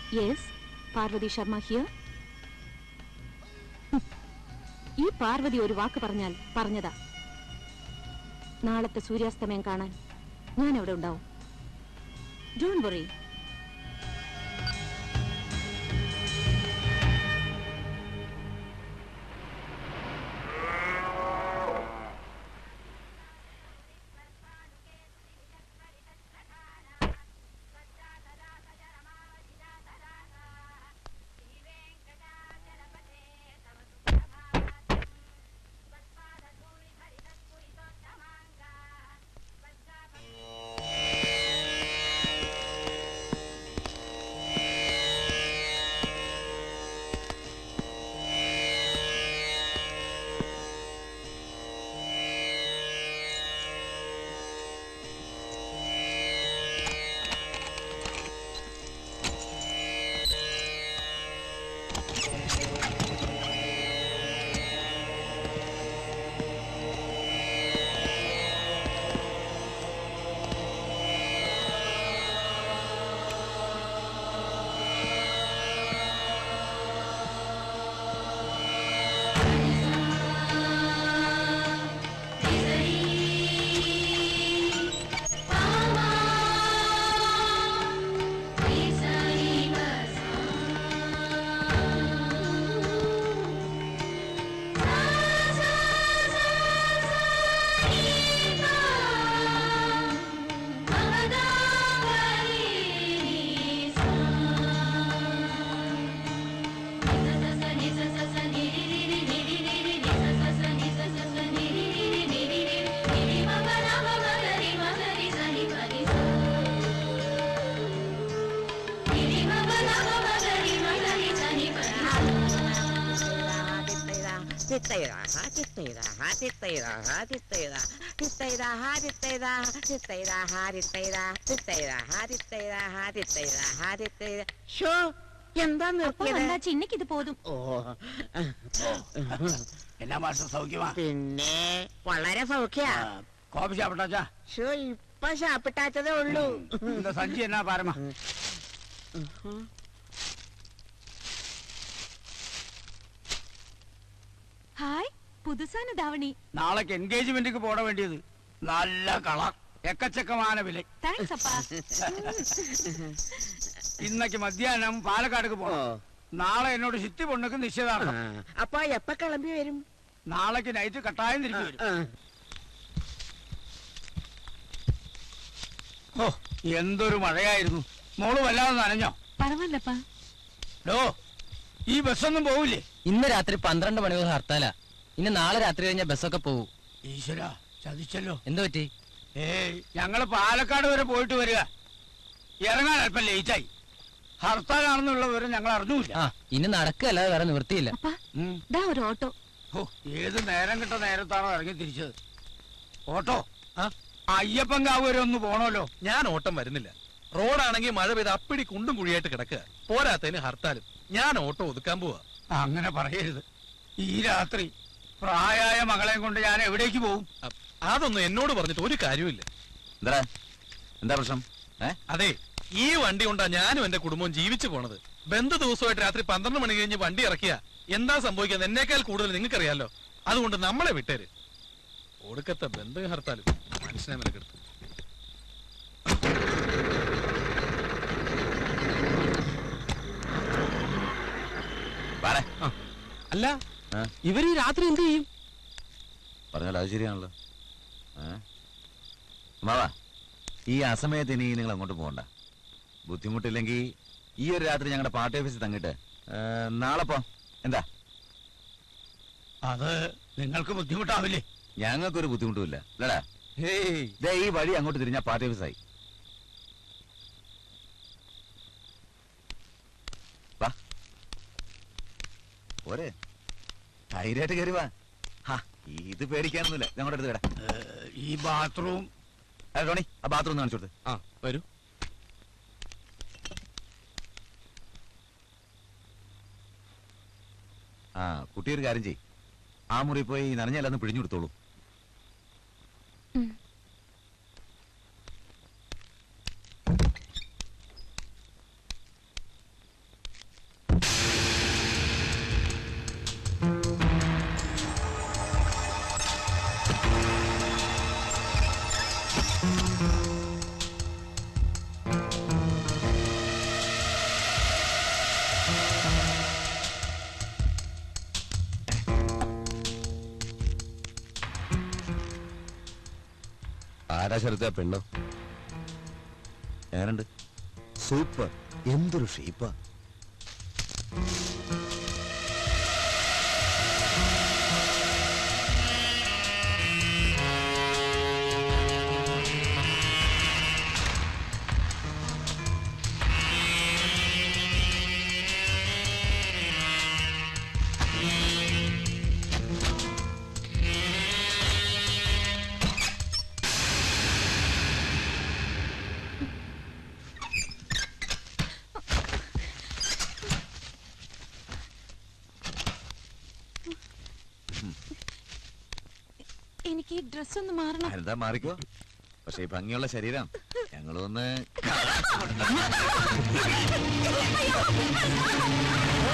Yes Parvathi Sharma here ഈ പാർവതി ഒരു വാക്ക് പറഞ്ഞാൽ പറഞ്ഞതാ നാളത്തെ സൂര്യാസ്തമയം കാണാൻ ഞാൻ അവിടെ ഉണ്ടാവും ഡോൺ വറി എന്താ നിർത്തിയത് ചിന്നക്ക് ഇത് പോതും ഓ എന്നാ മാസ്റ്റർ സൗഖ്യമാ പിന്നെ വളരെ സൗഖ്യ കോപ്പി ചാപ്പിട്ടാച്ചാ ഷോ ഇപ്പൊ ശാപ്പിട്ടാച്ചതേ ഉള്ളൂ இந்த சஞ்சி என்ன பாருமா ഹായ് പുതുസാന ധാവണി நாளைக்கு என்கேஜ்மெண்ட்டுக்கு போட வேண்டியது நல்ல കളർ എക്കച്ചക്കமான വില താങ്ക്സ് അപ്പാ ഇന്നക്ക് മധ്യാഹ്നം പാലക്കാടുക്ക് ഓ പോണം നാളെ എന്നോട് ചിത്തി പൊണ്ണുക്ക് നിശ്ചയദാർഢം അപ്പൊ എപ്പ കിളമ്പി വരും നാളേക്ക് നൈറ്റ് കട്ടായം തിരിച്ചു വരും ആ, ഓ എന്തൊരു മഴയായിരുന്നു മോള് വല്ലാതെ നനഞ്ഞോ പരവല്ലപ്പാ ഡോ ഈ ബസ്സൊന്നും പോവില്ലേ ഇന്ന് രാത്രി പന്ത്രണ്ട് മണി മുതൽ ഹർത്താലാ ഇനി നാളെ രാത്രി കഴിഞ്ഞ ബസ്സൊക്കെ പോവും ഈശ്വര ചതിച്ചല്ലോ എന്തു പറ്റി ഏയ് ഞങ്ങള് പാലക്കാട് വരെ പോയിട്ട് വരിക ഇറങ്ങാൻ അല്പം ലേറ്റായി ഹർത്താലാണെന്നുള്ള വിവരം ഞങ്ങൾ അറിഞ്ഞൂല ആ ഇനി നടക്കല്ലാതെ വേറെ നിവൃത്തിയില്ല അപ്പാ ഉം. ദാ ഒരു ഓട്ടോ ഓ ഏത് നേരം കിട്ട നേരത്താണോ ഇറങ്ങി തിരിച്ചത് ഓട്ടോ അയ്യപ്പൻകാവ് വരെ ഒന്ന് പോണല്ലോ ഞാൻ ഓട്ടം വരുന്നില്ല റോഡാണെങ്കിൽ മഴ പെയ്ത് അപ്പിടി കുണ്ടും കുഴിയായിട്ട് കിടക്കുക പോരാത്തതിന് ഹർത്താലും ഞാൻ ഓട്ടോ ഒതുക്കാൻ പോവാ അങ്ങനെ പറയരുത് ഈ രാത്രി പ്രായായ മകളെയും കൊണ്ട് ഞാൻ എവിടേക്ക് പോകും അ- അതൊന്നും എന്നോട് പറഞ്ഞിട്ട് ഒരു കാര്യമില്ല എന്താ എന്താ പ്രശ്നം ഏ അതെ ഈ വണ്ടി കൊണ്ടാ ഞാനും എന്റെ കുടുംബവും ജീവിച്ചു പോണത് ബന്ധു ദിവസമായിട്ട് രാത്രി പന്ത്രണ്ട് മണി കഴിഞ്ഞ് വണ്ടി ഇറക്കിയ എന്താ സംഭവിക്കുന്നത് എന്നേക്കാൾ കൂടുതൽ നിങ്ങൾക്കറിയാലോ അതുകൊണ്ട് നമ്മളെ വിട്ടേര് ഒടുക്കത്തെ ബന്ധു ഹർത്താലും മനുഷ്യനെ മെനക്കെടുത്തു വാടേ അല്ല ആ? ഇവർ ഈ രാത്രി എന്ത് ചെയ്യും പറഞ്ഞാൽ അത് ശരിയാണല്ലോ ഏ മാവാ ഈ അസമയത്ത് ഇനി നിങ്ങൾ അങ്ങോട്ട് പോകണ്ട ബുദ്ധിമുട്ടില്ലെങ്കിൽ ഈ ഒരു രാത്രി ഞങ്ങളുടെ പാർട്ടി ഓഫീസിൽ തങ്ങിട്ട് ഏ, നാളെ പോ എന്താ അത് നിങ്ങൾക്ക് ബുദ്ധിമുട്ടാവില്ലേ ഞങ്ങൾക്കൊരു ബുദ്ധിമുട്ടുമില്ല അല്ലടാ ഹേയ് ദേ ഈ വഴി അങ്ങോട്ട് തിരിഞ്ഞാ പാർട്ടി ഓഫീസായി വാ പോരെ ധൈര്യമായിട്ട് കയറി വാ ഹാ ഇത് പേടിക്കാനൊന്നുമില്ല ഞങ്ങളുടെ അടുത്ത് കിടാ ഏഹ്, ഈ ബാത്റൂം ടോണി ആ ബാത്റൂം ഒന്ന് കാണിച്ചു കൊടുത്ത് ആ വരൂ ആ കുട്ടി ഒരു കാര്യം ചെയ് ആ മുറി പോയി നനഞ്ഞല്ലെന്ന് പിഴിഞ്ഞു കൊടുത്തോളൂ ആരാ ശരത്തെ പെണ്ണോ ഞാനുണ്ട് സൂപ്പർ എന്തൊരു ഷേപ്പാ എനിക്ക് ഈ ഡ്രസ് ഒന്ന് മാറണം എന്താ മാറിക്കോ പക്ഷെ ഈ ഭംഗിയുള്ള ശരീരം ഞങ്ങളൊന്ന്